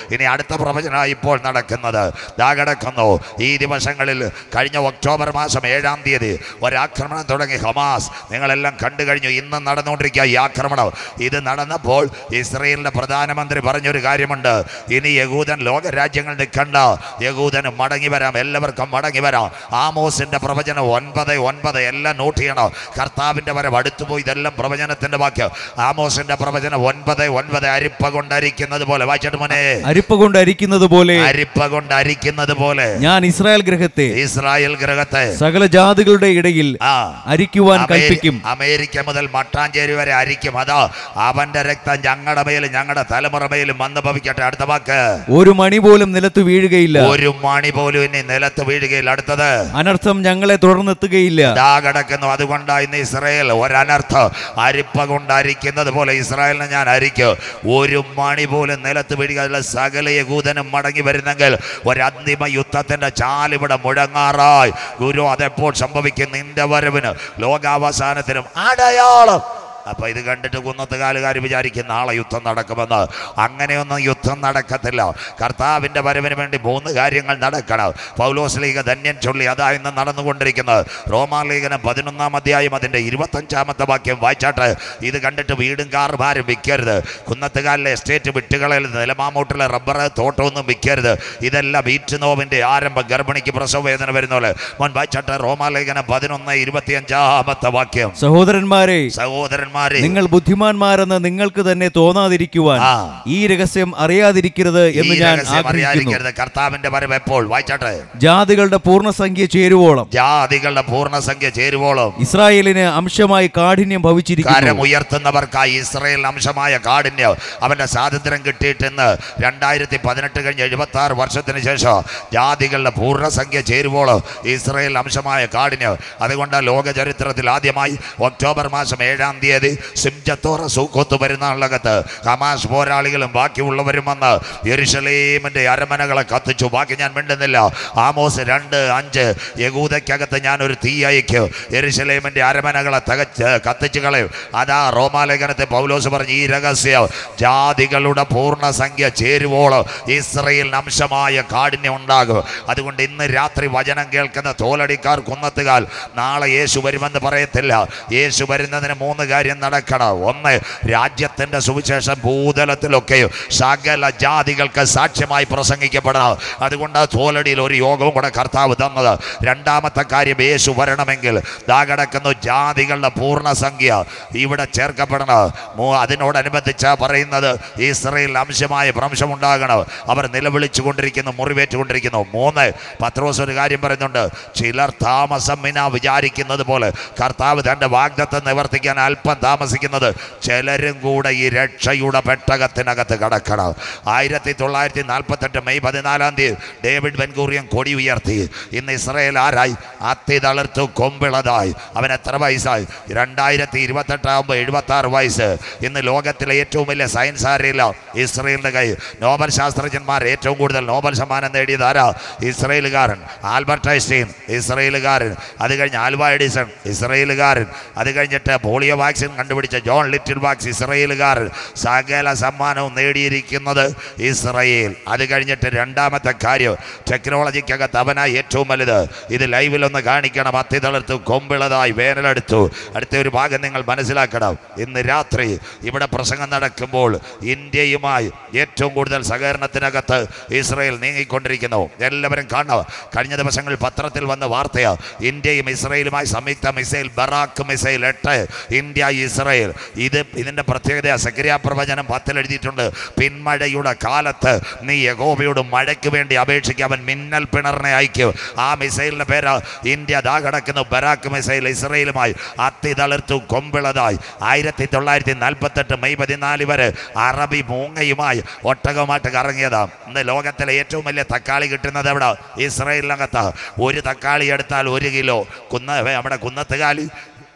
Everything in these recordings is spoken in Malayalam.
ഇനി അടുത്ത പ്രവചനമായി ഇപ്പോൾ നടക്കുന്നത് ദാ കിടക്കുന്നു ഈ ദിവസങ്ങളിൽ കഴിഞ്ഞ ഒക്ടോബർ മാസം ഏഴാം തീയതി ഒരാക്രമണം തുടങ്ങി ഹമാസ് നിങ്ങളെല്ലാം കണ്ടു കഴിഞ്ഞു ഇന്ന് നടന്നുകൊണ്ടിരിക്കുക ഈ ആക്രമണം ഇത് നടന്നപ്പോൾ ഇസ്രയേലിന്റെ പ്രധാനമന്ത്രി പറഞ്ഞൊരു കാര്യമുണ്ട് ഇനി യഹൂദൻ ലോകരാജ്യങ്ങൾ നിൽക്കണ്ട യഹൂദന് മടങ്ങി വരാം എല്ലാവർക്കും മടങ്ങി വരാം ആമോസിന്റെ പ്രവചനം ഒൻപത് ഒൻപത് എല്ലാം നോട്ട് ചെയ്യണം കർത്താവിന്റെ വരവ് അടുത്തുപോയി ഇതെല്ലാം പ്രവചനത്തിന്റെ വാക്യം ആമോസിന്റെ പ്രവചനം ഒൻപത് ഒൻപത് അരിപ്പ കൊണ്ടരിക്കുന്നത് പോലെ വായിച്ചിട്ട് മോനെ അരിപ്പ കൊണ്ട് അരിക്കുന്നത് പോലെ അരിപ്പ കൊണ്ട് അരിക്കുന്നത് പോലെ ഞാൻ ഇസ്രായേൽ ഗ്രഹത്തെ ഇസ്രായേൽ ഗ്രഹത്തെ സകല ജാതികളുടെ ഇടയിൽ ആ അരിക്കുവാൻ അമേരി- കൽപ്പിക്കും അമേരിക്ക മുതൽ മട്ടാഞ്ചേരി വരെ അരിക്കും അതാ അവന്റെ രക്തം ഞങ്ങളുടെ മേലും ഞങ്ങളുടെ തലമുറ മേലും വന്ന് ഭവിക്കട്ടെ അടുത്ത വാക്ക് ഒരു മണി പോലും നിലത്ത് വീഴുകയില്ല ഒരു മണി പോലും ഇനി നിലത്ത് വീഴുകയില്ല അടുത്തത് അനർത്ഥം ഞങ്ങളെ തുടർന്നെത്തുകയില്ല ദാ കിടക്കുന്നു അതുകൊണ്ടാണ് ഇന്ന് ഇസ്രായേൽ ഒരനർത്ഥം അരിപ്പ കൊണ്ട് അരിക്കുന്നത് പോലെ ഇസ്രായേലിനെ ഞാൻ അരിക്കും ഒരു മണി പോലും നിലത്ത് വീഴുകയില്ല സകല യകൂദനും മടങ്ങി വരുന്നെങ്കിൽ ഒരു അന്തിമ യുദ്ധത്തിന്റെ ചാലിവിടെ മുഴങ്ങാറായി ഗുരു അതെപ്പോൾ സംഭവിക്കും നിന്റെ വരവിന് ലോകാവസാനത്തിനും അടയാളം അപ്പൊ ഇത് കണ്ടിട്ട് കുന്നത്തുകാലുകാർ വിചാരിക്കും നാളെ യുദ്ധം നടക്കുമെന്ന് അങ്ങനെയൊന്നും യുദ്ധം നടക്കത്തില്ല കർത്താവിന്റെ വരവിന് വേണ്ടി മൂന്ന് കാര്യങ്ങൾ നടക്കണം പൗലോസ് ലീഗ ധന്യൻ ചൊല്ലി അതാ ഇന്ന് നടന്നുകൊണ്ടിരിക്കുന്നത് റോമാ ലേഖനം പതിനൊന്നാം അധ്യായം അതിന്റെ ഇരുപത്തഞ്ചാമത്തെ വാക്യം വായിച്ചാട്ട് ഇത് കണ്ടിട്ട് വീടും കാറും ആരും വിൽക്കരുത് കുന്നത്തുകാലിലെ എസ്റ്റേറ്റ് വിട്ടുകളിൽ നിലമാമൂട്ടിലെ റബ്ബർ തോട്ടമൊന്നും വിൽക്കരുത് ഇതെല്ലാം വീറ്റുനോവിന്റെ ആരംഭം ഗർഭിണിക്ക് പ്രസവ വേദന വരുന്ന പോലെ മോൻ വായിച്ചാട്ട് റോമാ ലേഖനം പതിനൊന്ന് ഇരുപത്തിയഞ്ചാമത്തെ വാക്യം സഹോദരന്മാരെ സഹോദരന്മാരെ നിങ്ങൾ ബുദ്ധിമാന്മാരെന്ന് നിങ്ങൾക്ക് തന്നെ തോന്നാതിരിക്കുവാൻ ആ. ഈ രഹസ്യം അറിയാതിരിക്കരുത് എന്ന് ഈ ഞാൻ രഹസ്യം ആഗ്രഹിക്കുന്നു അറിയാതിരിക്കരുത് കർത്താവിന്റെ വരവ് എപ്പോൾ വായിച്ചാട്ടെ ജാതികളുടെ പൂർണ്ണസംഖ്യ ചേരുവോളം ജാതികളുടെ പൂർണ്ണസംഖ്യ ചേരുവോളം ഇസ്രായേലിന് അംശമായി കാഠിന്യം ഭവിച്ചിരിക്കുന്നു കരം ഉയർത്തുന്നവർക്കായി ഇസ്രയേൽ അംശമായ കാഠിന്യം അവന്റെ സ്വാതന്ത്ര്യം കിട്ടിയിട്ടെന്ന് രണ്ടായിരത്തി പതിനെട്ട് കഴിഞ്ഞ് എഴുപത്തി ആറ് വർഷത്തിന് ശേഷം ജാതികളുടെ പൂർണ്ണസംഖ്യ ചേരുവോളം ഇസ്രയേൽ അംശമായ കാഠിന്യം അതുകൊണ്ട് ലോക ചരിത്രത്തിൽ ആദ്യമായി ഒക്ടോബർ മാസം ഏഴാം തീയതി സിംജത്തോറ സൂക്കോത്ത് പെരുന്നാളിനകത്ത് ഹമാസ് പോരാളികളും ബാക്കിയുള്ളവരും വന്ന് യെരുശലേമിന്റെ അരമനകളെ കത്തിച്ചു ബാക്കി ഞാൻ മിണ്ടുന്നില്ല ആമോസ് രണ്ട് അഞ്ച് യകൂദയ്ക്കകത്ത് ഞാൻ ഒരു തീ അയക്കും യെരുശലേമിന്റെ അരമനകളെ തകച്ച് കത്തിച്ചു കളയും അതാ റോമാലേഖനത്തെ പൗലോസ് പറഞ്ഞ് ഈ രഹസ്യം ജാതികളുടെ പൂർണ്ണസംഖ്യ ചേരുവോളം ഇസ്രയേലിന് അംശമായ കാഠിന്യം ഉണ്ടാകും അതുകൊണ്ട് ഇന്ന് രാത്രി വചനം കേൾക്കുന്ന തോലടിക്കാർ കുന്നത്തുകാൽ നാളെ യേശു വരുമെന്ന് പറയത്തില്ല യേശു വരുന്നതിന് മൂന്ന് കാര്യം നടക്കണം ഒന്ന് രാജ്യത്തിന്റെ സുവിശേഷം ഭൂതലത്തിലൊക്കെയും സകല ജാതികൾക്ക് സാക്ഷ്യമായി പ്രസംഗിക്കപ്പെടണം അതുകൊണ്ട് തോലടിയിൽ ഒരു യോഗവും കൂടെ കർത്താവ് തന്നത് രണ്ടാമത്തെ കാര്യം യേശു വരണമെങ്കിൽ ദാ കിടക്കുന്നു ജാതികളുടെ പൂർണ്ണസംഖ്യ ഇവിടെ ചേർക്കപ്പെടണം മൂ- അതിനോടനുബന്ധിച്ച പറയുന്നത് ഇസ്രയേൽ അംശമായ ഭ്രംശം ഉണ്ടാകണം അവർ നിലവിളിച്ചു കൊണ്ടിരിക്കുന്നു മുറിവേറ്റുകൊണ്ടിരിക്കുന്നു മൂന്ന് പത്രോസ് ഒരു കാര്യം പറയുന്നുണ്ട് ചിലർ താമസം വിന വിചാരിക്കുന്നത് പോലെ കർത്താവ് തന്റെ വാഗ്ദത്തം നിവർത്തിക്കാൻ അല്പം താമസിക്കുന്നത് ചിലരും കൂടെ ഈ രക്ഷയുടെ പെട്ടകത്തിനകത്ത് കടക്കണം ആയിരത്തി തൊള്ളായിരത്തി നാൽപ്പത്തെട്ട് മെയ് പതിനാലാം തീയതി ഡേവിഡ് ബെൻഗൂറിയൻ കൊടി ഉയർത്തി ഇന്ന് ഇസ്രയേൽ ആരായി അത്തി തളിർത്തു കൊമ്പിളതായി അവൻ എത്ര വയസ്സായി രണ്ടായിരത്തി ഇരുപത്തെട്ടാകുമ്പോൾ എഴുപത്തി ആറ് വയസ്സ് ഇന്ന് ലോകത്തിലെ ഏറ്റവും വലിയ സയൻസ് ആരില്ല ഇസ്രയേലിന്റെ കൈ നോബൽ ശാസ്ത്രജ്ഞന്മാർ ഏറ്റവും കൂടുതൽ നോബൽ സമ്മാനം നേടിയത് ആരാ ഇസ്രയേലുകാരൻ ആൽബർട്ട് ഐൻസ്റ്റീൻ ഇസ്രയേലുകാരൻ അത് കഴിഞ്ഞ് ആൽവ എഡിസൺ ഇസ്രയേലുകാരൻ അത് കഴിഞ്ഞിട്ട് പോളിയോ വാക്സിൻ കണ്ടുപിടിച്ച ജോൺ ലിറ്റിൽ വാക്സ് ഇസ്രയേലുകാരൻ സകല സമ്മാനവും നേടിയിരിക്കുന്നത് ഇസ്രയേൽ അത് കഴിഞ്ഞിട്ട് രണ്ടാമത്തെ കാര്യം ടെക്നോളജിക്കകത്ത് അവനാ ഏറ്റവും വലുത് ഇത് ലൈവിലൊന്ന് കാണിക്കണം അത്തി തളർത്തു കൊമ്പിളതായി വേനലെടുത്തു അടുത്ത ഒരു ഭാഗം നിങ്ങൾ മനസ്സിലാക്കണം ഇന്ന് രാത്രി ഇവിടെ പ്രസംഗം നടക്കുമ്പോൾ ഇന്ത്യയുമായി ഏറ്റവും കൂടുതൽ സഹകരണത്തിനകത്ത് ഇസ്രയേൽ നീങ്ങിക്കൊണ്ടിരിക്കുന്നു എല്ലാവരും കാണണം കഴിഞ്ഞ ദിവസങ്ങളിൽ പത്രത്തിൽ വന്ന വാർത്തയാ ഇന്ത്യയും ഇസ്രയേലുമായി സംയുക്ത മിസൈൽ ബറാക്ക് മിസൈൽ എട്ട് ഇന്ത്യ ഇസ്രയേൽ ഇത് ഇതിന്റെ പ്രത്യേകത സക്രിയ പ്രവചനം പത്തിൽ എഴുതിയിട്ടുണ്ട് പിന്മഴയുടെ കാലത്ത് നീ യഗോബയോട് മഴയ്ക്ക് വേണ്ടി അപേക്ഷിക്കുക അവൻ മിന്നൽ പിണറിനെ അയക്കും ആ മിസൈലിന്റെ പേര് ഇന്ത്യ ദാ കിടക്കുന്നു ബറാക്ക് മിസൈൽ ഇസ്രയേലുമായി അത്തി തളിർത്തു കൊമ്പിളതായി ആയിരത്തി തൊള്ളായിരത്തി നാൽപ്പത്തെട്ട് മെയ് പതിനാല് വരെ അറബി മൂങ്ങയുമായി ഒട്ടകവുമായിട്ട് കറങ്ങിയതാ ഇന്ന് ലോകത്തിലെ ഏറ്റവും വലിയ തക്കാളി കിട്ടുന്നത് എവിടെ ഇസ്രയേലിനകത്ത് ഒരു തക്കാളി എടുത്താൽ ഒരു കിലോ കുന്ന നമ്മുടെ കുന്നത്തുകാലി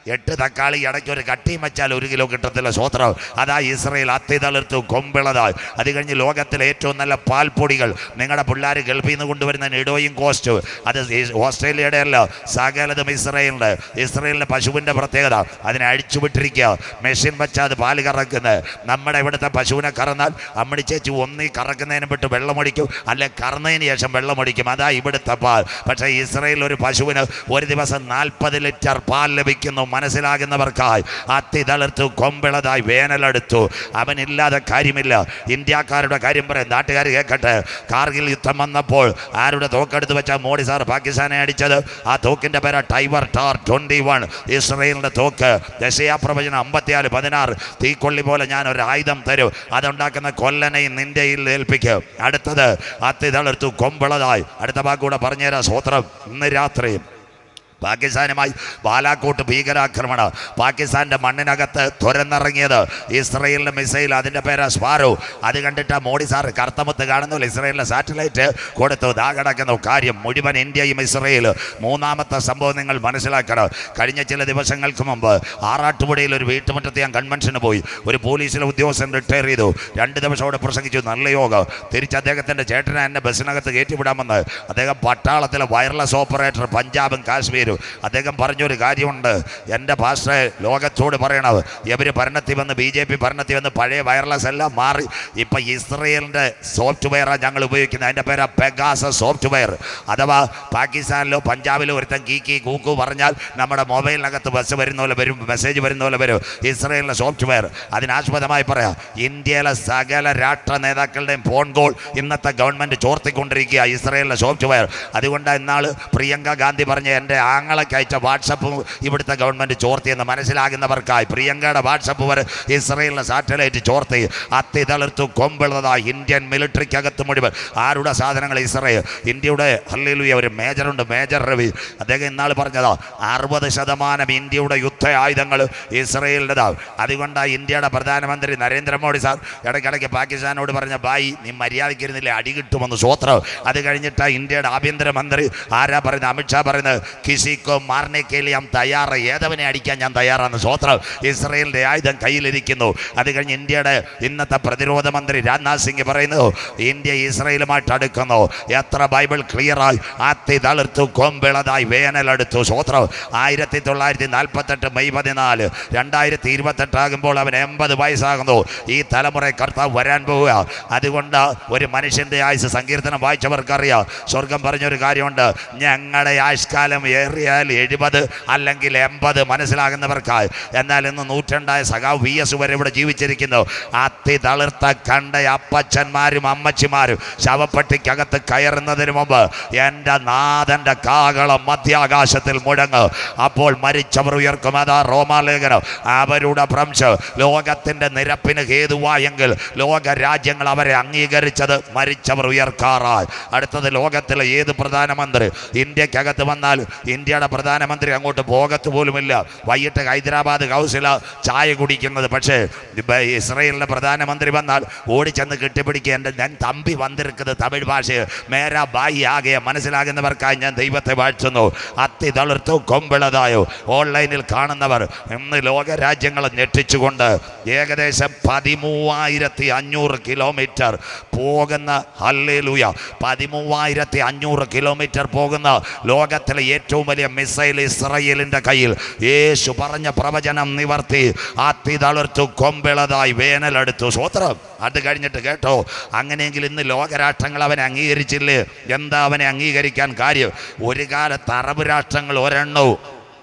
എട്ട് തക്കാളി ഇടയ്ക്ക് ഒരു കട്ടിയും വെച്ചാൽ ഒരു കിലോ കിട്ടത്തില്ല സ്വോത്രം അതാ ഇസ്രയേൽ അത്തിതളിർത്തു കൊമ്പിളതായി അത് കഴിഞ്ഞ് ലോകത്തിലെ ഏറ്റവും നല്ല പാൽപ്പൊടികൾ നിങ്ങളുടെ പിള്ളേർ ഗൾഫിൽ നിന്ന് കൊണ്ടുവരുന്ന നിഡോയും കോസ്റ്റ് അത് ഈ ഓസ്ട്രേലിയയുടെ അല്ല സകലതും ഇസ്രയേലിൻ്റെ ഇസ്രയേലിൻ്റെ പശുവിൻ്റെ പ്രത്യേകത അതിനെ അഴിച്ചുവിട്ടിരിക്കുക മെഷീൻ വെച്ചാൽ അത് പാല് കറക്കുന്നത് നമ്മുടെ ഇവിടുത്തെ പശുവിനെ കറന്നാൽ അമ്മടി ചേച്ചി ഒന്നീ കറക്കുന്നതിന് വിട്ട് വെള്ളമൊടിക്കും അല്ലെ കറന്നതിന് ശേഷം വെള്ളമൊടിക്കും അതാ ഇവിടുത്തെ പാൽ പക്ഷേ ഇസ്രയേൽ ഒരു പശുവിന് ഒരു ദിവസം നാൽപ്പത് ലിറ്റർ പാൽ ലഭിക്കുന്നു മനസ്സിലാകുന്നവർക്കായി അത്തി തളിർത്തു കൊമ്പിളതായി വേനലെടുത്തു അവനില്ലാതെ കാര്യമില്ല ഇന്ത്യക്കാരുടെ കാര്യം പറയാം നാട്ടുകാർ കേൾക്കട്ടെ കാർഗിൽ യുദ്ധം വന്നപ്പോൾ ആരുടെ തോക്കെടുത്ത് വെച്ചാൽ മോഡി സാർ പാകിസ്ഥാനെ അടിച്ചത് ആ തോക്കിൻ്റെ പേര് ടൈവർ ടാർ ട്വൻറ്റി വൺ ഇസ്രയേലിൻ്റെ തോക്ക് ദശയാപ്രവചനം അമ്പത്തിനാല് പതിനാറ് തീക്കൊള്ളി പോലെ ഞാൻ ഒരു ആയുധം തരും അതുണ്ടാക്കുന്ന കൊല്ലനെയും നിന്റെ ഏൽപ്പിക്കും അടുത്തത് അത്തി തളിർത്തു കൊമ്പിളതായി അടുത്ത വാക്കൂടെ പറഞ്ഞുതരാം സ്വോത്രം ഇന്ന് രാത്രി പാകിസ്ഥാനുമായി ബാലാക്കോട്ട് ഭീകരാക്രമണം പാകിസ്ഥാന്റെ മണ്ണിനകത്ത് തുരന്നിറങ്ങിയത് ഇസ്രയേലിന്റെ മിസൈൽ അതിന്റെ പേര് സ്പാരോ അത് കണ്ടിട്ട് മോഡി സാർ കർത്തമുത്ത് കാണുന്നില്ല ഇസ്രയേലിന്റെ സാറ്റലൈറ്റ് കൊടുത്തു ദാ കിടക്കുന്നു കാര്യം മുഴുവൻ ഇന്ത്യയും ഇസ്രയേൽ മൂന്നാമത്തെ സംഭവം നിങ്ങൾ മനസ്സിലാക്കണം കഴിഞ്ഞ ചില ദിവസങ്ങൾക്ക് മുമ്പ് ആറാട്ടുപുഴയിൽ ഒരു വീട്ടുമുറ്റത്ത് ഞാൻ കൺവെൻഷന് പോയി ഒരു പോലീസിലെ ഉദ്യോഗസ്ഥൻ റിട്ടയർ ചെയ്തു രണ്ട് ദിവസം അവിടെ പ്രസംഗിച്ചു നല്ല യോഗം തിരിച്ച് അദ്ദേഹത്തിന്റെ ചേട്ടനെ എന്നെ ബസ്സിനകത്ത് കയറ്റിവിടാമെന്ന് അദ്ദേഹം പട്ടാളത്തിലെ വയർലെസ് ഓപ്പറേറ്റർ പഞ്ചാബും കാശ്മീരും അദ്ദേഹം പറഞ്ഞൊരു കാര്യമുണ്ട് എൻ്റെ പാസ്റ്ററെ ലോകത്തോട് പറയണത് ഇവർ ഭരണത്തിൽ വന്ന് ബി ജെ പി ഭരണത്തിൽ വന്ന് പഴയ വയർലെസ് എല്ലാം മാറി ഇപ്പം ഇസ്രയേലിൻ്റെ സോഫ്റ്റ്വെയറാണ് ഞങ്ങൾ ഉപയോഗിക്കുന്നത് അതിൻ്റെ പേരാ പെഗാസ സോഫ്റ്റ്വെയർ അഥവാ പാകിസ്ഥാനിലോ പഞ്ചാബിലോ ഒരുത്തൻ കീക്കി കൂക്കു പറഞ്ഞാൽ നമ്മുടെ മൊബൈലിനകത്ത് ബസ് വരുന്ന പോലെ വരും മെസ്സേജ് വരുന്ന പോലെ വരും ഇസ്രയേലിൻ്റെ സോഫ്റ്റ്വെയർ അതിനാസ്പദമായി പറയാം ഇന്ത്യയിലെ സകല രാഷ്ട്ര നേതാക്കളുടെയും ഫോൺ കോൾ ഇന്നത്തെ ഗവൺമെൻറ് ചോർത്തിക്കൊണ്ടിരിക്കുക ഇസ്രയേലിൻ്റെ സോഫ്റ്റ്വെയർ അതുകൊണ്ട് ഇന്നാൾ പ്രിയങ്ക ഗാന്ധി പറഞ്ഞ എൻ്റെ ആങ്ങളൊക്കെ അയച്ച വാട്സപ്പ് ഇവിടുത്തെ ഗവൺമെൻറ് ചോർത്തിയെന്ന് മനസ്സിലാകുന്നവർക്കായി പ്രിയങ്കയുടെ വാട്സപ്പ് വരെ ഇസ്രയേലിൻ്റെ സാറ്റലൈറ്റ് ചോർത്തി അത്തി തളിർത്തു കൊമ്പിളതായി ഇന്ത്യൻ മിലിറ്ററിക്കകത്ത് മുഴുവൻ ആരുടെ സാധനങ്ങൾ ഇസ്രയേൽ ഇന്ത്യയുടെ ഹല്ലേലൂയ ഒരു മേജറുണ്ട് മേജർ രവി അദ്ദേഹം ഇന്നാൾ പറഞ്ഞതാ അറുപത് ശതമാനം ഇന്ത്യയുടെ യുദ്ധ ആയുധങ്ങൾ ഇസ്രയേലിൻ്റെതാണ് അതുകൊണ്ടാണ് ഇന്ത്യയുടെ പ്രധാനമന്ത്രി നരേന്ദ്രമോദി സാർ ഇടയ്ക്കിടയ്ക്ക് പാകിസ്ഥാനോട് പറഞ്ഞ ബായി നീ മര്യാദയ്ക്കിരുന്നില്ല അടി കിട്ടുമെന്ന് സ്വോത്രം അത് കഴിഞ്ഞിട്ട് ഇന്ത്യയുടെ ആഭ്യന്തരമന്ത്രി ആരാ പറയുന്നത് അമിത്ഷാ പറയുന്നത് കിസിക്കോ മാർനെ കേലിയാം തയ്യാറ് ഏതവനെ അടിക്കാൻ ഞാൻ തയ്യാറാണ് സ്വോത്രം ഇസ്രയേലിൻ്റെ ആയുധം കയ്യിലിരിക്കുന്നു അത് കഴിഞ്ഞ് ഇന്ത്യയുടെ ഇന്നത്തെ പ്രതിരോധ മന്ത്രി രാജ്നാഥ് സിംഗ് പറയുന്നു ഇന്ത്യ ഇസ്രയേലുമായിട്ട് അടുക്കുന്നു എത്ര ബൈബിൾ ക്ലിയറായി അത്തി തളിർത്തു കൊമ്പിളതായി വേനലെടുത്തു സ്വോത്രം ആയിരത്തി തൊള്ളായിരത്തി നാൽപ്പത്തെട്ട് മെയ് പതിനാല് രണ്ടായിരത്തി ഇരുപത്തെട്ടാകുമ്പോൾ അവൻ എൺപത് വയസ്സാകുന്നു ഈ തലമുറ കർത്താവ് വരാൻ പോവുക അതുകൊണ്ട് ഒരു മനുഷ്യൻ്റെ ആയുസ് സങ്കീർത്തനം വായിച്ചവർക്കറിയാം സ്വർഗം പറഞ്ഞൊരു കാര്യമുണ്ട് ഞങ്ങളുടെ ആയുഷ്കാലം ഏറിയാൽ എഴുപത് അല്ലെങ്കിൽ എൺപത് മനസ്സിലാകുന്നവർക്കായി എന്നാൽ ഇന്ന് നൂറ്റണ്ടായ സഖാവ് വി എസ് വരെ ഇവിടെ ജീവിച്ചിരിക്കുന്നു അത്തി തളിർത്ത കണ്ട അപ്പച്ചന്മാരും അമ്മച്ചിമാരും ശവപ്പെട്ടിക്കകത്ത് കയറുന്നതിന് മുമ്പ് എൻ്റെ നാഥൻ്റെ കാകളം മധ്യാകാശത്തിൽ മുഴങ്ങ് അപ്പോൾ മരിച്ചവർ ഉയർക്കും അതാ റോമാലേഖനം അവരുടെ ഭ്രംശ് ലോകത്തിൻ്റെ നിരപ്പിന് ഹേതുവായെങ്കിൽ ലോക രാജ്യങ്ങൾ അവരെ അംഗീകരിച്ചത് മരിച്ചവർ ഉയർക്കാറായി അടുത്തത് ലോകത്തിലെ ഏത് പ്രധാനമന്ത്രി ഇന്ത്യക്കകത്ത് വന്നാൽ ഇന്ത്യയുടെ പ്രധാനമന്ത്രി അങ്ങോട്ട് പോകത്ത് പോലുമില്ല വൈകിട്ട് ഹൈദരാബാദ് ഹൗസിൽ ചായ കുടിക്കുന്നത് പക്ഷേ ഇപ്പൊ ഇസ്രയേലിൻ്റെ പ്രധാനമന്ത്രി വന്നാൽ ഓടിച്ചെന്ന് കെട്ടിപ്പിടിക്കുക എൻ്റെ ഞാൻ തമ്പി വന്നിരിക്കുന്നത് തമിഴ് ഭാഷ മേരാ ബായി ആകെ മനസ്സിലാകുന്നവർക്കായി ഞാൻ ദൈവത്തെ വാഴ്ത്തുന്നു അത്തി തളിർത്തു കൊമ്പിളതായോ ഓൺലൈനിൽ കാണുന്നവർ ഇന്ന് ലോക രാജ്യങ്ങളെ ഞെട്ടിച്ചുകൊണ്ട് ഏകദേശം പതിമൂവായിരത്തി അഞ്ഞൂറ് കിലോമീറ്റർ പോകുന്ന ഹല്ലേലൂയ പതിമൂവായിരത്തി അഞ്ഞൂറ് കിലോമീറ്റർ പോകുന്ന ലോകത്തിലെ ഏറ്റവും വലിയ മിസൈൽ ഇസ്രയേലിൻ്റെ കയ്യിൽ യേശു പറഞ്ഞ പ്രവചനം നിവർത്തി അത്തി തളിർത്തു കൊമ്പിളതായി വേനലെടുത്തു സ്വത്രം അത് കഴിഞ്ഞിട്ട് കേട്ടോ അങ്ങനെയെങ്കിൽ ഇന്ന് ലോകരാഷ്ട്രങ്ങൾ അവനെ അംഗീകരിച്ചില്ലേ എന്താ അവനെ അംഗീകരിക്കാൻ കാര്യം ഒരു കാലത്ത് അറബ് രാഷ്ട്രങ്ങൾ ഒരെണ്ണവും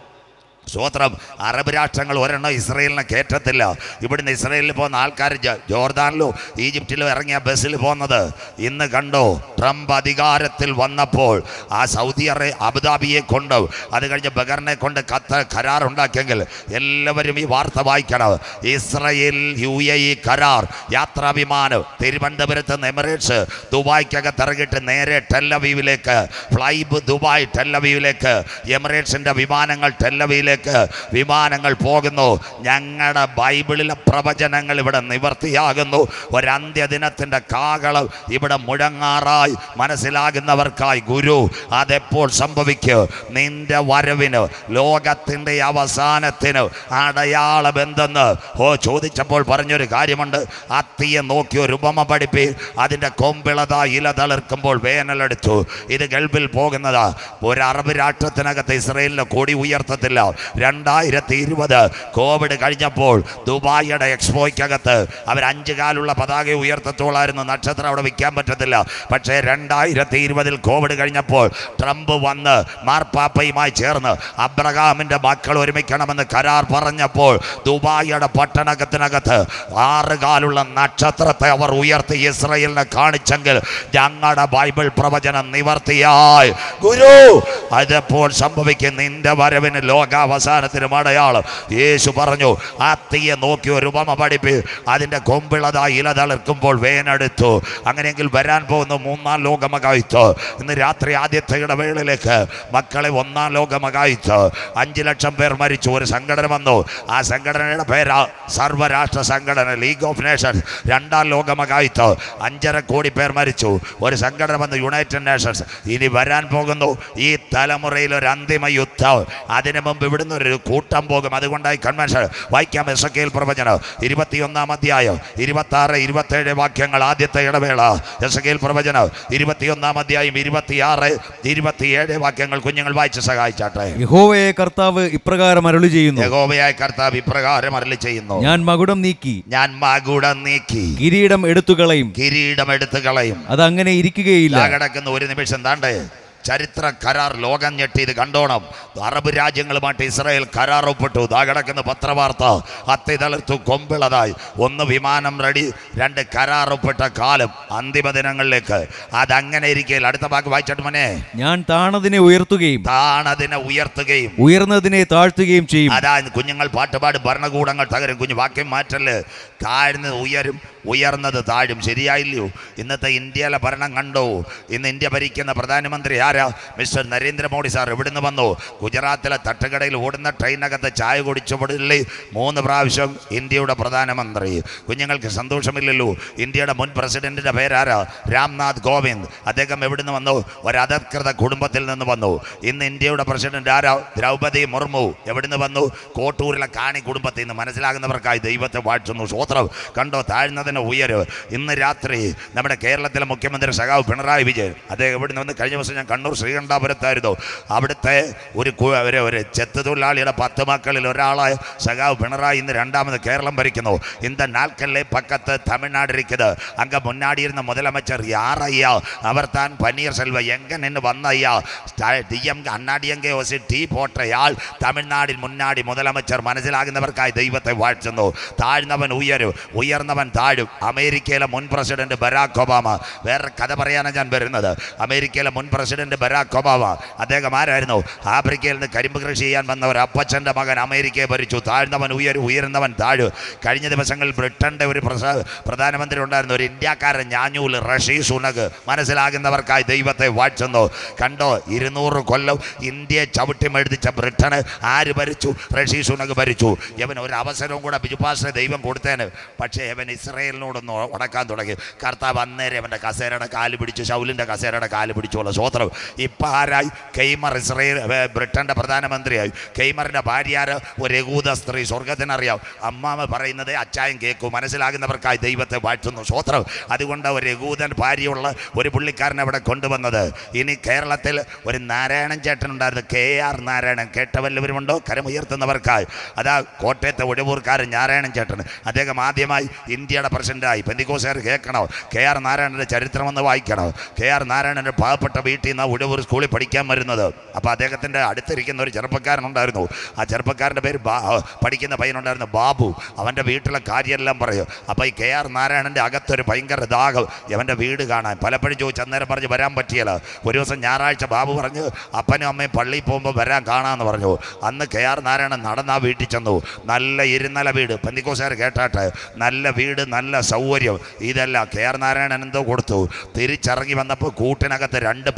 സ്വോത്രം അറബ് രാഷ്ട്രങ്ങൾ ഒരെണ്ണം ഇസ്രയേലിനെ കയറ്റത്തില്ല ഇവിടുന്ന് ഇസ്രയേലിൽ പോകുന്ന ആൾക്കാർ ജ- ജോർദാനിലോ ഈജിപ്തിലോ ഇറങ്ങിയ ബസ്സിൽ പോകുന്നത് ഇന്ന് കണ്ടോ ട്രംപ് അധികാരത്തിൽ വന്നപ്പോൾ ആ സൗദി അറേ അബുദാബിയെ കൊണ്ട് അത് കഴിഞ്ഞ് ബഗറിനെ കൊണ്ട് കത്ത് കരാറുണ്ടാക്കിയെങ്കിൽ എല്ലാവരും ഈ വാർത്ത വായിക്കണം ഇസ്രയേൽ യു എ ഇ കരാർ യാത്രാവിമാനം തിരുവനന്തപുരത്ത് നിന്ന് എമിറേറ്റ്സ് ദുബായ്ക്കകത്ത് ഇറങ്ങിയിട്ട് നേരെ ടെല്ലവീവിലേക്ക് ഫ്ലൈബ് ദുബായ് ടെല്ലവീവിലേക്ക് എമിറേറ്റ്സിൻ്റെ വിമാനങ്ങൾ ടെല്ലവിയിലേക്ക് തലമുറയിലേക്ക് വിമാനങ്ങൾ പോകുന്നു ഞങ്ങളുടെ ബൈബിളിലെ പ്രവചനങ്ങൾ ഇവിടെ നിവർത്തിയാകുന്നു ഒരന്ത്യദിനത്തിൻ്റെ കാകളം ഇവിടെ മുഴങ്ങാറായി മനസ്സിലാകുന്നവർക്കായി ഗുരു അതെപ്പോൾ സംഭവിക്കും നിന്റെ വരവിന് ലോകത്തിൻ്റെ അവസാനത്തിന് അടയാളം എന്തെന്ന് ഓ ചോദിച്ചപ്പോൾ പറഞ്ഞൊരു കാര്യമുണ്ട് അത്തിയെ നോക്കി ഒരു ഉപമ പഠിപ്പി അതിൻ്റെ കൊമ്പിളതാ ഇല തളിർക്കുമ്പോൾ വേനലെടുത്തു ഇത് ഗൾഫിൽ പോകുന്നതാ ഒരു അറബ് രാഷ്ട്രത്തിനകത്ത് ഇസ്രയേലിന് കൊടി ഉയർത്തത്തില്ല രണ്ടായിരത്തി ഇരുപത് കോവിഡ് കഴിഞ്ഞപ്പോൾ ദുബായിയുടെ എക്സ്പോയ്ക്കകത്ത് അവർ അഞ്ച് കാലുള്ള പതാക ഉയർത്തത്തോളായിരുന്നു നക്ഷത്രം അവിടെ വിൽക്കാൻ പറ്റത്തില്ല പക്ഷേ രണ്ടായിരത്തി ഇരുപതിൽ കോവിഡ് കഴിഞ്ഞപ്പോൾ ട്രംപ് വന്ന് മാർപ്പാപ്പയുമായി ചേർന്ന് അബ്രഹാമിൻ്റെ മക്കൾ ഒരുമിക്കണമെന്ന് കരാർ പറഞ്ഞപ്പോൾ ദുബായിയുടെ പട്ടണത്തിനകത്ത് ആറ് കാലുള്ള നക്ഷത്രത്തെ അവർ ഉയർത്തി ഇസ്രയേലിനെ കാണിച്ചെങ്കിൽ ഞങ്ങളുടെ ബൈബിൾ പ്രവചനം നിവർത്തിയായി ഗുരു അതെപ്പോൾ സംഭവിക്കും നിന്റെ വരവിന് ലോകാവസാനത്തിന് അടയാളം യേശു പറഞ്ഞു ആ തീയെ നോക്കി ഒരു ഉപമ പഠിപ്പി അതിൻ്റെ കൊമ്പിളതായി ഇല തളിർക്കുമ്പോൾ വേനെടുത്തു അങ്ങനെയെങ്കിൽ വരാൻ പോകുന്ന മൂന്നാം ലോകമകായിത്ത് ഇന്ന് രാത്രി ആദ്യത്തെ ഇടവേളയിലേക്ക് മക്കളെ ഒന്നാം ലോകമകായിത്ത് അഞ്ച് ലക്ഷം പേർ മരിച്ചു ഒരു സംഘടന വന്നു ആ സംഘടനയുടെ പേരാ സർവരാഷ്ട്ര സംഘടന ലീഗ് ഓഫ് നേഷൻസ് രണ്ടാം ലോകമകായിത്ത് അഞ്ചര കോടി പേർ മരിച്ചു ഒരു സംഘടന വന്നു യുണൈറ്റഡ് നേഷൻസ് ഇനി വരാൻ പോകുന്നു ഈ തലമുറയിൽ ഒരു അന്തിമ യുദ്ധം അതിനു മുമ്പ് ഇവിടുന്ന് ഒരു കൂട്ടം പോകും അതുകൊണ്ടായി കൺവെൻഷൻ വായിക്കാം എസ് കെയിൽ പ്രവചനം ഇരുപത്തിയൊന്നാം അധ്യായം ഇരുപത്തി ആറ് ഇരുപത്തേഴ് വാക്യങ്ങൾ ആദ്യത്തെ ഇടവേള എസ് കെയിൽ പ്രവചനം ഇരുപത്തിയൊന്നാം അധ്യായം ഇരുപത്തിയാറ് ഇരുപത്തിയേഴ് വാക്യങ്ങൾ കുഞ്ഞുങ്ങൾ വായിച്ച് സഹായിച്ചാട്ടെ യഹോവയെ കർത്താവ് ഇപ്രകാരം അരുളി ചെയ്യുന്നു യഹോവയായ കർത്താവ് ഇപ്രകാരം അരളി ചെയ്യുന്നു ഞാൻ മകുടം നീക്കി ഞാൻ മകുടം നീക്കി കിരീടം എടുത്തുകളയും കിരീടം എടുത്തു കളയും അത് അങ്ങനെ ഇരിക്കുകയില്ല ഇതാ കിടക്കുന്ന ഒരു നിമിഷം താണ്ടേ ചരിത്ര കരാർ ലോകം ഞെട്ടി ഇത് കണ്ടോണം അറബ് രാജ്യങ്ങളുമായിട്ട് ഇസ്രായേൽ കരാർ ഒപ്പിട്ടു ഇതാ കിടക്കുന്ന പത്രവാർത്ത അത്തി തളിർത്തു കൊമ്പിളതായി ഒന്ന് വിമാനം റെഡി രണ്ട് കരാർ ഒപ്പിട്ട കാലം അന്തിമ ദിനങ്ങളിലേക്ക് അതങ്ങനെ ഇരിക്കൽ അടുത്ത വാക്ക് വായിച്ചിട്ട് മോനെ ഞാൻ താണതിനെ ഉയർത്തുകയും താണതിനെ ഉയർത്തുകയും ഉയർന്നതിനെ താഴ്ത്തുകയും ചെയ്യും അതാ കുഞ്ഞുങ്ങൾ പാട്ടുപാട് ഭരണകൂടങ്ങൾ തകരും കുഞ്ഞു വാക്യം മാറ്റല് താഴ്ന്നത് ഉയരും ഉയർന്നത് താഴും ശരിയായില്ലയോ ഇന്നത്തെ ഇന്ത്യയിലെ ഭരണം കണ്ടോ ഇന്ന് ഇന്ത്യ ഭരിക്കുന്ന പ്രധാനമന്ത്രി ആരാ മിസ്റ്റർ നരേന്ദ്രമോദി സാർ ഇവിടുന്ന് വന്നു ഗുജറാത്തിലെ തട്ടുകടയിൽ ഓടുന്ന ട്രെയിനകത്ത് ചായ കുടിച്ചപ്പെടില്ലേ മൂന്ന് പ്രാവശ്യം ഇന്ത്യയുടെ പ്രധാനമന്ത്രി കുഞ്ഞുങ്ങൾക്ക് സന്തോഷമില്ലല്ലോ ഇന്ത്യയുടെ മുൻ പ്രസിഡന്റിന്റെ പേരാരാ രാംനാഥ് കോവിന്ദ് അദ്ദേഹം എവിടുന്ന് വന്നു ഒരു അധകൃത കുടുംബത്തിൽ നിന്ന് വന്നു ഇന്ന് ഇന്ത്യയുടെ പ്രസിഡന്റ് ആരാ ദ്രൗപദി മുർമു എവിടുന്ന് വന്നു കോട്ടൂരിലെ കാണി കുടുംബത്തിൽ നിന്ന് മനസ്സിലാകുന്നവർക്കായി ദൈവത്തെ വാഴ്ത്തുന്നു സ്വോത്രം കണ്ടോ താഴ്ന്നതിന് ഉയര് ഇന്ന് രാത്രി നമ്മുടെ കേരളത്തിലെ മുഖ്യമന്ത്രി സഖാവ് പിണറായി വിജയൻ അദ്ദേഹം എവിടുന്ന് വന്ന് കഴിഞ്ഞ ദിവസം ഞാൻ കണ്ണൂർ ശ്രീകണ്ഠാപുരത്തായിരുന്നു അവിടുത്തെ ഒരു കു- ഒരു ഒരു ചെത്ത് തൊഴിലാളിയുടെ പത്ത് മക്കളിൽ ഒരാളായ സഖാവ് പിണറായി ഇന്ന് രണ്ടാമത് കേരളം ഭരിക്കുന്നു இந்த நாட்களிலே பக்கத்து தமிழ்நாடு இருக்குது அங்க முன்னாடி இருந்த முதலமைச்சர் யார் ஐயா அவர் தான் பன்னீர்செல்வம் எங்க நின்று வந்த ஐயா டிஎம் அண்ணாடியங்கே வசி டீ போட்ட யாழ் தமிழ்நாടിன் முன்னாடி முதலமைச்சர் മനസ്സിലാകുന്നവർക്കായി ദൈവത്തെ വാഴ്ത്തുന്നു താഴ്ന്നവൻ ഉയരും ഉയർന്നവൻ താഴും അമേരിക്കയിലെ മുൻ പ്രസിഡന്റ് ബരാക് ഒബാമ വേറെ കഥ പറയാനാണ് ഞാൻ വരുന്നത് അമേരിക്കയിലെ മുൻ പ്രസിഡന്റ് ബരാക് ഒബാമ അദ്ദേഹം ആരായിരുന്നു ആഫ്രിക്കയിൽ നിന്ന് കരിമ്പ് കൃഷി ചെയ്യാൻ വന്ന ഒരു അപ്പച്ചൻ്റെ മകൻ അമേരിക്കയെ ഭരിച്ചു താഴ്ന്നവൻ ഉയരും ഉയർന്നവൻ താഴും കഴിഞ്ഞ ദിവസങ്ങളിൽ ബ്രിട്ടന്റെ ഒരു പ്രസ- പ്രധാനമന്ത്രി ഉണ്ടായിരുന്നു ഒരു ഇന്ത്യക്കാരൻ ഞാഞ്ഞൂൽ റഷി സുനക് മനസ്സിലാകുന്നവർക്കായി ദൈവത്തെ വാഴ്ത്തുന്നു കണ്ടോ ഇരുന്നൂറ് കൊല്ലം ഇന്ത്യയെ ചവിട്ടി മെഴുതിച്ച ബ്രിട്ടന് ആര് ഭരിച്ചു റഷി സുനക് ഭരിച്ചു ഇവൻ ഒരു അവസരവും കൂടെ ബിജുപാസിന് ദൈവം കൊടുത്തേന് പക്ഷേ ഇവൻ ഇസ്രയേലിനോടൊന്ന് ഉടക്കാൻ തുടങ്ങി കർത്താവ് അന്നേരം അവൻ്റെ കസേരയുടെ കാല് പിടിച്ചു ഷൗലിൻ്റെ കസേരയുടെ കാല് പിടിച്ചോളൂ സ്വോത്രം ഇപ്പം ആരായി കെയ്മർ ഇസ്രയേൽ ഏ, ബ്രിട്ടന്റെ പ്രധാനമന്ത്രിയായി കെയ്മറിന്റെ ഭാര്യ ഒരു യഹൂദ സ്ത്രീ സ്വർഗത്തിനറിയാം അമ്മാമ പറയുന്നത് അച്ചായം കേൾക്കും മനസ്സിലാകുന്നവർക്കായി ദൈവത്തെ വാഴ്ത്തുന്നു സ്വോത്രം അതുകൊണ്ട് ഒരു യഹൂദൻ ഭാര്യയുള്ള ഒരു പുള്ളിക്കാരനെ അവിടെ കൊണ്ടുവന്നത് ഇനി കേരളത്തിൽ ഒരു നാരായണൻ ചേട്ടൻ ഉണ്ടായിരുന്നു കെ ആർ നാരായണൻ കേട്ട വല്ലവരുമുണ്ടോ കരമുയർത്തുന്നവർക്കായി അതാ കോട്ടയത്തെ ഒഴിവൂർക്കാരൻ നാരായണൻ ചേട്ടൻ അദ്ദേഹം ആദ്യമായി ഇന്ത്യയുടെ പ്രസിഡന്റായി പെന്തിക്കോസുകാർ കേൾക്കണോ കെ ആർ നാരായണൻ്റെ ചരിത്രമെന്ന് വായിക്കണോ കെ ആർ നാരായണൻ്റെ പാവപ്പെട്ട വീട്ടിൽ നിന്ന് ഒഴിവൂർ സ്കൂളിൽ പഠിക്കാൻ വരുന്നത് അപ്പോൾ അദ്ദേഹത്തിൻ്റെ അടുത്തിരിക്കുന്ന ഒരു ചെറുപ്പക്കാരനുണ്ടായിരുന്നു ആ ചെറുപ്പക്കാരൻ്റെ പേര് ബാ പഠിക്കുന്ന പയ്യനുണ്ടായിരുന്നു ബാബു അവൻ്റെ വീട്ടിലെ കാര്യമെല്ലാം പറയും അപ്പോൾ ഈ കെ ആർ നാരായണൻ്റെ അകത്തൊരു ഭയങ്കര ദാഹം അവൻ്റെ വീട് കാണാൻ പലപ്പോഴും ചോദിച്ചു അന്നേരം പറഞ്ഞ് വരാൻ പറ്റിയല്ല ഒരു ദിവസം ഞായറാഴ്ച ബാബു പറഞ്ഞു അപ്പനും അമ്മയും പള്ളിയിൽ പോകുമ്പോൾ വരാൻ കാണാമെന്ന് പറഞ്ഞു അന്ന് കെ ആർ നാരായണൻ നടന്ന് ആ വീട്ടിൽ ചെന്നു നല്ല ഇരുന്നല വീട് പന്തിക്കോസുകാർ കേട്ടാട്ടെ നല്ല വീട് നല്ല സൗകര്യം ഇതല്ല കെ ആർ നാരായണൻ എന്തോ കൊടുത്തു തിരിച്ചിറങ്ങി വന്നപ്പോൾ കൂട്ടിനകത്ത് രണ്ട് പട്ടികൾ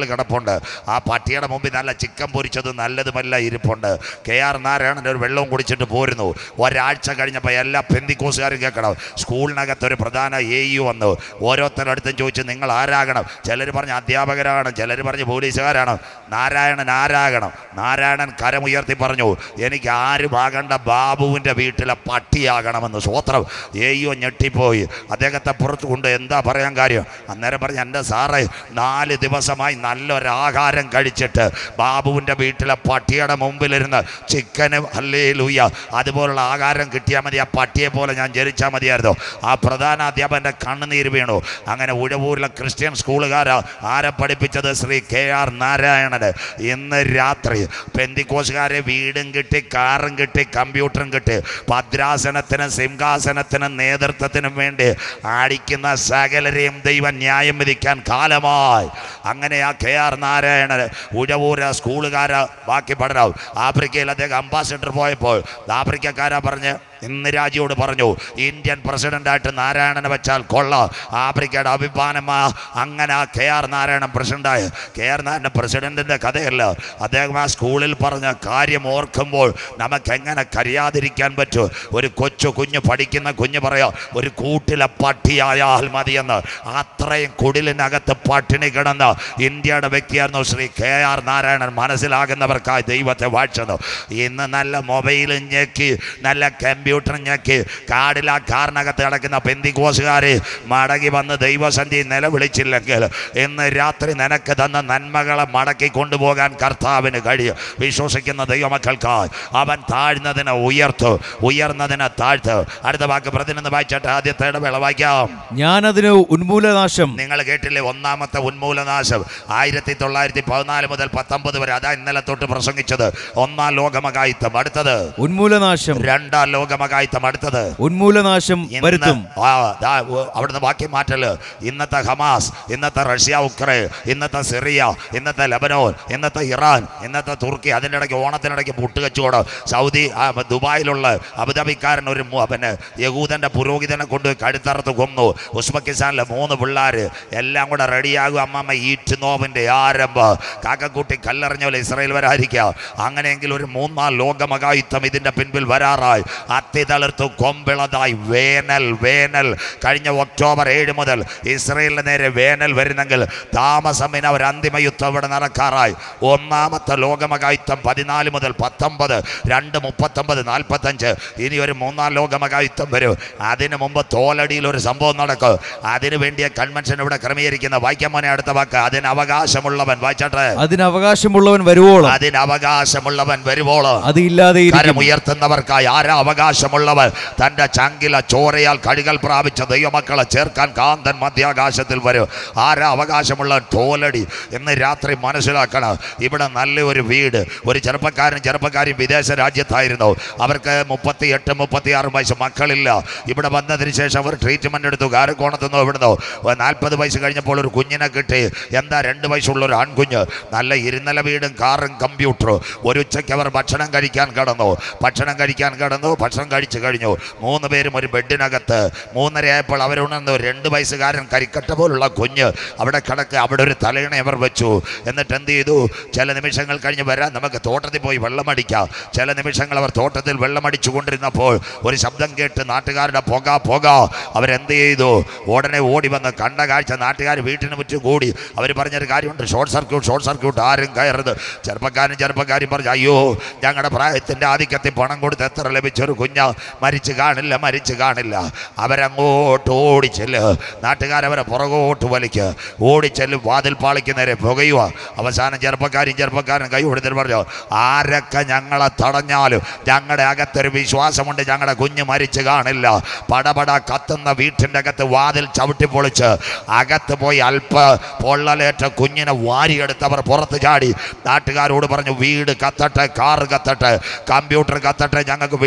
കിടപ്പുണ്ട് ആ പട്ടിയുടെ മുമ്പിൽ നല്ല ചിക്കൻ പൊരിച്ചത് നല്ലതുമല്ല ഇരിപ്പുണ്ട് കെ ആർ നാരായണൻ ഒരു വെള്ളവും കുടിച്ചിട്ട് പോരുന്നു ഒരാഴ്ച കഴിഞ്ഞപ്പോൾ എല്ലാ പെന്തിക്കോസുകാരും കേൾക്കണം സ്കൂളിനകത്ത് ഒരു പ്രധാന എ യു വന്നു ഓരോരുത്തരുടെ അടുത്തും ചോദിച്ചു നിങ്ങൾ ആരാകണം ചിലർ പറഞ്ഞ് അധ്യാപകരാകണം ചിലർ പറഞ്ഞ് പോലീസുകാരാണ് നാരായണൻ ആരാകണം നാരായണൻ കരമുയർത്തി പറഞ്ഞു എനിക്ക് ആരും ആകണ്ട ബാബുവിൻ്റെ വീട്ടിലെ പട്ടിയാകണമെന്ന് സ്വോത്രം എ യു ഞെട്ടിപ്പോയി അദ്ദേഹത്തെ പുറത്ത് കൊണ്ട് എന്താ പറയാൻ കാര്യം അന്നേരം പറഞ്ഞു എൻ്റെ സാറേ നാല് ദിവസമായി നല്ലൊരാഹാരം കഴിച്ചിട്ട് ബാബുവിൻ്റെ വീട്ടിലെ പട്ടിയുടെ മുമ്പിലിരുന്ന് ചിക്കനും അല്ലേ ലൂയ അതുപോലുള്ള ആഹാരം കിട്ടിയാൽ മതി ആ പട്ടിയെ പോലെ ഞാൻ ജനിച്ചാൽ മതിയായിരുന്നു ആ പ്രധാന അധ്യാപകൻ്റെ കണ്ണുനീര് വീണു അങ്ങനെ ഉഴവൂരിലെ ക്രിസ്ത്യൻ സ്കൂളുകാരാ ആരെ പഠിപ്പിച്ചത് ശ്രീ കെ ആർ നാരായണന് ഇന്ന് രാത്രി പെന്തിക്കോസുകാരെ വീടും കിട്ടി കാറും കിട്ടി കമ്പ്യൂട്ടറും കിട്ടി ഭദ്രാസനത്തിനും സിംഹാസനത്തിനും നേതൃത്വത്തിനും വേണ്ടി ആടിക്കുന്ന സകലരെയും ദൈവം ന്യായം വിധിക്കാൻ കാലമായി അങ്ങനെ ആ കെ ആർ നാരായണൻ ഉഴവൂര് സ്കൂളുകാര് ബാക്കി പഠനം ആഫ്രിക്കയിൽ അദ്ദേഹം അംബാസിഡർ പോയപ്പോൾ ആഫ്രിക്കക്കാരാ പറഞ്ഞ് ഇന്ന് രാജിയോട് പറഞ്ഞു ഇന്ത്യൻ പ്രസിഡന്റായിട്ട് നാരായണനെ വെച്ചാൽ കൊള്ള ആഫ്രിക്കയുടെ അഭിമാനമാ അങ്ങനെ ആ കെ ആർ നാരായണൻ പ്രസിഡന്റായ കെ ആർ നാരായണൻ പ്രസിഡന്റിന്റെ കഥയല്ല അദ്ദേഹം ആ സ്കൂളിൽ പറഞ്ഞ കാര്യം ഓർക്കുമ്പോൾ നമുക്ക് എങ്ങനെ കരയാതിരിക്കാൻ പറ്റും ഒരു കൊച്ചു കുഞ്ഞ് പഠിക്കുന്ന കുഞ്ഞ് പറയാ ഒരു കൂട്ടിലെ പട്ടിയായാൽ മതിയെന്ന് അത്രയും കുടിലിനകത്ത് പട്ടിണി കിടന്ന ഇന്ത്യയുടെ വ്യക്തിയായിരുന്നു ശ്രീ കെ ആർ നാരായണൻ മനസ്സിലാകുന്നവർക്കായി ദൈവത്തെ വാഴ്ചത് ഇന്ന് നല്ല മൊബൈലും ഞെക്കി നല്ല കമ്പ്യൂട്ടറും ഞെക്കി കാടിൽ ആ കാറിനകത്ത് കിടക്കുന്ന പെന്തിക്കോസുകാരെ മടങ്ങി വന്ന് ദൈവസന്ധി നിലവിളിച്ചില്ലെങ്കിൽ ഇന്ന് രാത്രി നിനക്ക് തന്ന നന്മകളെ മടക്കി കൊണ്ടുപോകാൻ കർത്താവിന് കഴിയും വിശ്വസിക്കുന്ന ദൈവമക്കൾക്കായി അവൻ താഴ്ന്നതിനെ ഉയർത്തു ഉയർന്നതിനെ താഴ്ത്ത് അടുത്ത വാക്ക് പ്രതിനിധി വായിച്ചിട്ട് ആദ്യത്തെ ഇടവേള വായിക്കാം ഞാനതിന് ഉന്മൂലനാശം നിങ്ങൾ കേട്ടില്ലേ ഒന്നാമത്തെ ഉന്മൂലനാശം ആയിരത്തി തൊള്ളായിരത്തി പതിനാല് മുതൽ പത്തൊമ്പത് വരെ അതാ ഇന്നലെ തൊട്ട് പ്രസംഗിച്ചത് ഒന്നാം ലോകമകായിത്തം അടുത്തത് ഉന്മൂലനാശം രണ്ടാം ലോകമകായിത്തം അടുത്തത് ഉന്മൂലനാശം ഇന്ന് വരുത്തും ആ, ദാ, ഉ- അവിടുന്ന് ബാക്കി മാറ്റല് ഇന്നത്തെ ഹമാസ് ഇന്നത്തെ റഷ്യ ഉക്രൈൻ ഇന്നത്തെ സിറിയ ഇന്നത്തെ ലബനോൻ ഇന്നത്തെ ഇറാൻ ഇന്നത്തെ തുർക്കി അതിൻ്റെ ഇടയ്ക്ക് ഓണത്തിനിടയ്ക്ക് മുട്ടുകച്ചോട് സൗദി ആ, ദുബായിലുള്ള അബുദാബിക്കാരൻ ഒരു മു- പിന്നെ യഹൂദന്റെ പുരോഹിതനെ കൊണ്ട് കഴുത്തറുത്ത് കൊന്നു ഉസ്ബെക്കിസ്ഥാനിലെ മൂന്ന് പിള്ളേർ എല്ലാം കൂടെ റെഡിയാകും അമ്മമ്മ ഈറ്റ് നോവിൻ്റെ ആരംഭം കാക്കക്കൂട്ടി കല്ലെറിഞ്ഞ പോലെ ഇസ്രായേൽ വരാതിരിക്കുക അങ്ങനെയെങ്കിൽ ഒരു മൂന്നാം ലോകമകായുദ്ധം ഇതിൻ്റെ പിൻപിൽ വരാറായി അത്തിതളിർത്തു കൊമ്പിളതായി വേനൽ വേനൽ കഴിഞ്ഞ ഒക്ടോബർ ഏഴ് മുതൽ ഇസ്രയേലിന് നേരെ വേനൽ വരുന്നെങ്കിൽ താമസമിന ഒരു അന്തിമ യുദ്ധം ഇവിടെ നടക്കാറായി ഒന്നാമത്തെ ലോകമകായുദ്ധം പതിനാല് മുതൽ പത്തൊമ്പത് രണ്ട് മുപ്പത്തൊമ്പത് നാൽപ്പത്തഞ്ച് ഇനി ഒരു മൂന്നാം ലോകമകായുദ്ധം വരും അതിന് മുമ്പ് തോലടിയിൽ ഒരു സംഭവം നടക്കും അതിനു വേണ്ടിയ കൺവെൻഷൻ ഇവിടെ ക്രമീകരിക്കുന്ന വായിക്കാൻ മോനെ അടുത്ത വാക്ക് അതിന് അവകാശമുള്ളവൻ വായിച്ചാട്ടെ അതിന് അവകാശമുള്ളവൻ വരുവോളം അതിന് അവകാശമുള്ളവൻ വരുവോളോ അത് ഇല്ലാതെ ഇരിക്കും കരമുയർത്തുന്നവർക്കായി ആരാ അവകാശമുള്ളവർ തന്റെ ചങ്കില ചോരയാൽ കഴുകൽ പ്രാപിച്ച ദൈവമക്കളെ ചേർക്കാൻ കാന്തൻ മധ്യാകാശത്തിൽ വരും ആരാ അവകാശമുള്ള തോലടി എന്ന് രാത്രി മനസ്സിലാക്കണം ഇവിടെ നല്ല ഒരു വീട് ഒരു ചെറുപ്പക്കാരൻ ചെറുപ്പക്കാരും വിദേശ രാജ്യത്തായിരുന്നു അവർക്ക് മുപ്പത്തി എട്ട് മുപ്പത്തി ആറ് വയസ്സ് മക്കളില്ല ഇവിടെ വന്നതിന് ശേഷം അവർ ട്രീറ്റ്മെന്റ് എടുത്തു കാരക്കോണത്തുനിന്നോ ഇവിടുന്നോ നാൽപ്പത് വയസ്സ് കഴിഞ്ഞപ്പോൾ ഒരു കുഞ്ഞിനെ കിട്ടി എന്താ രണ്ട് വയസ്സുള്ള ഒരു ആൺകുഞ്ഞ് നല്ല ഇരുന്നല വീടും കാറും കമ്പ്യൂട്ടറും ഒരു ഉച്ചയ്ക്ക് അവർ ഭക്ഷണം കഴിക്കാൻ കടന്നു ഭക്ഷണം കഴിക്കാൻ കടന്നു ഭക്ഷണം കഴിച്ചു കഴിഞ്ഞു മൂന്ന് പേരും ഒരു ബെഡിനകത്ത് മൂന്നരയായപ്പോൾ അവരുണർന്നു രണ്ട് വയസ്സുകാരൻ കരിക്കട്ട പോലുള്ള കുഞ്ഞ് അവിടെ കിടക്ക് അവിടെ ഒരു തലയിണ അവർ വെച്ചു എന്നിട്ട് എന്ത് ചെയ്തു ചില നിമിഷങ്ങൾ കഴിഞ്ഞ് വരാൻ നമുക്ക് തോട്ടത്തിൽ പോയി വെള്ളമടിക്കാം ചില നിമിഷങ്ങൾ അവർ തോട്ടത്തിൽ വെള്ളമടിച്ചു കൊണ്ടിരുന്നപ്പോൾ ഒരു ശബ്ദം കേട്ട് നാട്ടുകാരുടെ പുക പുക അവരെന്ത് ചെയ്തു ഉടനെ ഓടി വന്ന് കണ്ട കാഴ്ച നാട്ടുകാർ വീട്ടിന് മുറ്റും കൂടി അവർ പറഞ്ഞൊരു കാര്യമുണ്ട് ഷോർട്ട് സർക്യൂട്ട് ഷോർട്ട് സർക്യൂട്ട് ആരും കയറരുത് ചെറുപ്പക്കാരും ചെറുപ്പക്കാരും പറഞ്ഞു അയ്യോ ഞങ്ങളുടെ പ്രായത്തിൻ്റെ ആധിക്യത്തിൽ പണം കൊടുത്ത് എത്ര ലഭിച്ചൊരു കുഞ്ഞ മരിച്ചു കാണില്ല മരിച്ചു കാണില്ല അവരങ്ങോട്ട് ഓടിച്ചെല്ല് നാട്ടുകാരവരെ പുറകോട്ട് വലിക്കുക ഓടിച്ചെല്ലും വാതിൽ പാളിക്ക് നേരെ പുകയുക അവസാനം ചെറുപ്പക്കാരും ചെറുപ്പക്കാരും കൈ കൊടുത്തിട്ട് പറഞ്ഞു ആരൊക്കെ ഞങ്ങളെ തടഞ്ഞാലും ഞങ്ങളുടെ അകത്തൊരു വിശ്വാസമുണ്ട് ഞങ്ങളുടെ കുഞ്ഞ് മരിച്ചു കാണില്ല പടപട കത്തുന്ന വീട്ടിൻ്റെ അകത്ത് വാതിൽ ചവിട്ടി പൊളിച്ച് അകത്ത് പോയി അല്പ പൊള്ളലേറ്റ കുഞ്ഞിനെ വാരിയെടുത്തവർ പുറത്ത് ചാടി നാട്ടുകാരോട് പറഞ്ഞു വീട് കത്തട്ടെ കാറ് കത്തട്ടെ കമ്പ്യൂട്ടർ കത്തട്ടെ ഞങ്ങൾക്ക് വിഷയമില്ല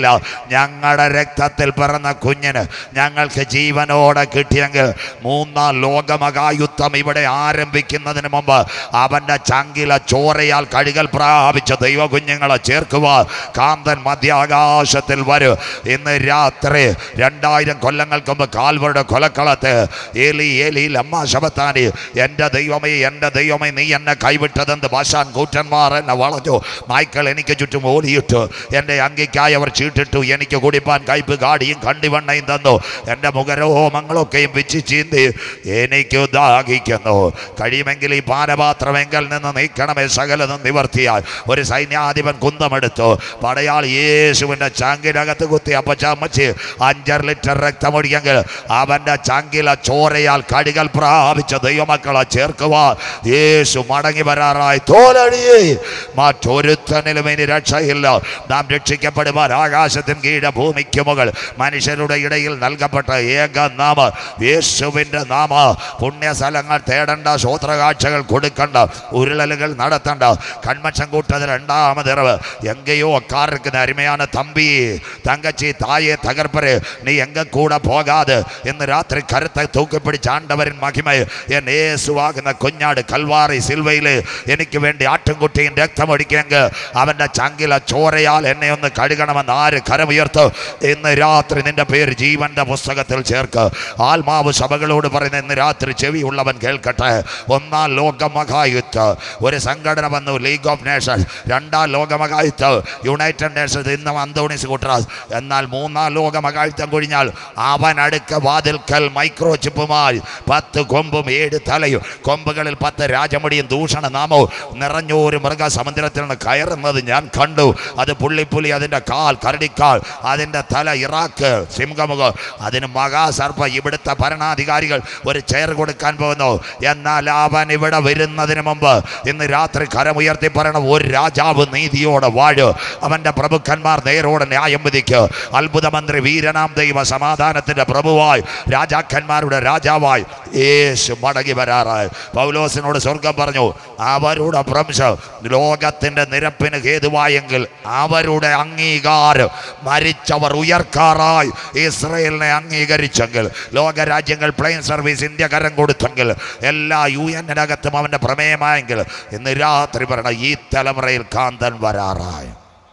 കുഴപ്പമില്ല ഞങ്ങളുടെ രക്തത്തിൽ പിറന്ന കുഞ്ഞിന് ഞങ്ങൾക്ക് ജീവനോടെ കിട്ടിയെങ്കിൽ മൂന്നാം ലോകമകായുദ്ധം ഇവിടെ ആരംഭിക്കുന്നതിന് മുമ്പ് അവൻ്റെ ചങ്കില ചോരയാൽ കഴുകൽ പ്രാപിച്ച ദൈവ കുഞ്ഞുങ്ങളെ ചേർക്കുക കാന്തൻ മധ്യാകാശത്തിൽ വരും ഇന്ന് രാത്രി രണ്ടായിരം കൊല്ലങ്ങൾക്ക് മുമ്പ് കാൽവരുടെ കൊലക്കളത്ത് ഏലി ഏലി ലമ്മ ശബത്താനി എൻ്റെ ദൈവമേ എൻ്റെ ദൈവമേ നീ എന്നെ കൈവിട്ടതെന്ത് ഭാഷാൻ കൂറ്റന്മാർ എന്നെ വളഞ്ഞു നായ്ക്കൾ എനിക്ക് ചുറ്റും ഓടിയിട്ടു എൻ്റെ അങ്കിക്കായി അവർ ചീട്ടിട്ടു എനിക്ക് കുടിപ്പാൻ കയ്പ് കാടിയും കണ്ടിവണ്ണയും തന്നു എൻ്റെ മുഖരോമങ്ങളൊക്കെയും പിച്ച് ചീന്തി എനിക്ക് ദാഹിക്കുന്നു കഴിയുമെങ്കിൽ ഈ പാനപാത്രമെങ്കിൽ നിന്ന് നീക്കണമേ സകലതും നിവർത്തിയാൽ ഒരു സൈന്യാധിപൻ കുന്തമെടുത്തു പടയാൾ യേശുവിൻ്റെ ചാങ്കിനകത്ത് കുത്തി അപ്പച്ചമ്മച്ച് അഞ്ചര ലിറ്റർ രക്തമൊഴിയെങ്കിൽ അവൻ്റെ ചങ്കില ചോരയാൽ കടികൾ പ്രാപിച്ച ദൈവമക്കളെ ചേർക്കുക യേശു മടങ്ങി വരാറായി തോലടിയേ മറ്റൊരുത്തനിലും ഇനി രക്ഷയില്ല നാം രക്ഷിക്കപ്പെടുവാൻ ആകാശത്തിന് കീഴ ഭൂമിക്ക് മുകൾ മനുഷ്യരുടെ ഇടയിൽ നൽകപ്പെട്ട ഏക നാമ യേശുവിൻ്റെ നാമ പുണ്യസ്ഥലങ്ങൾ തേടേണ്ട ശ്രോത്രകാഴ്ചകൾ കൊടുക്കണ്ട ഉരുളലുകൾ നടത്തണ്ട കൺമക്ഷം കൂട്ടത് രണ്ടാമതിറവ് എങ്കയോ അക്കാർക്ക് അരുമയാണ് തമ്പി തങ്കച്ചി തായെ തകർപ്പര് നീ എങ്ക കൂടെ പോകാതെ ഇന്ന് രാത്രി കരുത്തെ തൂക്കിപ്പിടിച്ച് ആണ്ടവരൻ മഹിമ എൻ യേസുവാകുന്ന കുഞ്ഞാട് കൽവാറി സിൽവയില് എനിക്ക് വേണ്ടി ആട്ടുംകുട്ടിയും രക്തമൊടിക്കെങ്കിൽ അവൻ്റെ ചങ്കില ചോരയാൽ എന്നെ ഒന്ന് കഴുകണമെന്ന് ആര് കരമുയർത്തു ഇന്ന് രാത്രി നിന്റെ പേര് ജീവന്റെ പുസ്തകത്തിൽ ചേർക്ക് ആത്മാവ് സഭകളോട് പറയുന്ന ഇന്ന് രാത്രി ചെവിയുള്ളവൻ കേൾക്കട്ടെ ഒന്നാം ലോകമഹായുദ്ധ ഒരു സംഘടന വന്നു ലീഗ് ഓഫ് നേഷൻസ് രണ്ടാം ലോകമഹായുദ്ധ യുണൈറ്റഡ് നേഷൻസ് ഇന്നും അന്തോണിസ് കൂട്ടറാസ് എന്നാൽ മൂന്നാം ലോകമഹായുദ്ധം കഴിഞ്ഞാൽ അവൻ അടുക്ക വാതിൽക്കൽ മൈക്രോ ചിപ്പുമായി പത്ത് കൊമ്പും ഏഴ് തലയും കൊമ്പുകളിൽ പത്ത് രാജമുടിയും ദൂഷണ നാമവും നിറഞ്ഞൊരു മൃഗ സമുദ്രത്തിൽ നിന്ന് കയറുന്നത് ഞാൻ കണ്ടു അത് പുള്ളിപ്പുലി അതിൻ്റെ കാൽ കരടിക്കാൽ അതിൻ്റെ തല ഇറാക്ക് സിംഹമുഖം അതിന് മഹാസർപ്പ ഇവിടുത്തെ ഭരണാധികാരികൾ ഒരു ചെയർ കൊടുക്കാൻ പോകുന്നു എന്നാൽ അവൻ ഇവിടെ വരുന്നതിന് മുമ്പ് ഇന്ന് രാത്രി കരമുയർത്തി പറയണം ഒരു രാജാവ് നീതിയോടെ വാഴ് അവൻ്റെ പ്രഭുക്കന്മാർ നേരോടെ ന്യായം വിധിക്ക് അത്ഭുത മന്ത്രി വീരനാം ദൈവ സമാധാനത്തിൻ്റെ പ്രഭുവായി രാജാക്കന്മാരുടെ രാജാവായി യേശു മടങ്ങി വരാറായി പൗലോസിനോട് സ്വർഗം പറഞ്ഞു അവരുടെ ഭ്രംശം ലോകത്തിൻ്റെ നിരപ്പിന് ഹേതുവായെങ്കിൽ അവരുടെ അംഗീകാരം മരിച്ചവർ ഉയർക്കാറായി ഇസ്രയേലിനെ അംഗീകരിച്ചെങ്കിൽ ലോകരാജ്യങ്ങൾ പ്ലെയിൻ സർവീസ് ഇന്ത്യ കരം കൊടുത്തെങ്കിൽ എല്ലാ യു എന്നിനകത്തും അവൻ്റെ പ്രമേയമായെങ്കിൽ ഇന്ന് രാത്രി പറയണം ഈ തലമുറയിൽ കാന്തൻ വരാറായി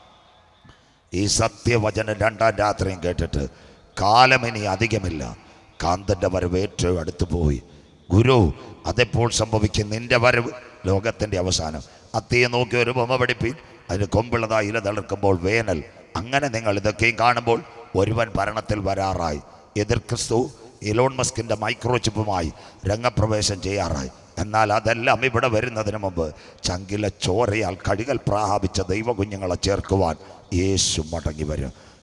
ഈ സത്യവചനം രണ്ടാം രാത്രിയും കേട്ടിട്ട് കാലം ഇനി അധികമില്ല കാന്തൻ്റെ വരവ് ഏറ്റവും അടുത്ത് പോയി ഗുരു അതെപ്പോൾ സംഭവിക്കും നിന്റെ വരവ് ലോകത്തിൻ്റെ അവസാനം അത്തിയെ നോക്കി ഒരു ബൊമ്മ പഠിപ്പീൻ അതിന് കൊമ്പുള്ളതാ ഇല തളിർക്കുമ്പോൾ വേനൽ അങ്ങനെ നിങ്ങൾ ഇതൊക്കെയും കാണുമ്പോൾ ഒരുവൻ ഭരണത്തിൽ വരാറായി എതിർ ക്രിസ്തു ഇലോൺ മസ്കിൻ്റെ മൈക്രോ ചിപ്പുമായി രംഗപ്രവേശം ചെയ്യാറായി എന്നാൽ അതെല്ലാം ഇവിടെ വരുന്നതിന് മുമ്പ് ചങ്കിലെ ചോരയാൽ കടികൾ പ്രാപിച്ച ദൈവകുഞ്ഞുങ്ങളെ ചേർക്കുവാൻ യേശു മടങ്ങി വരും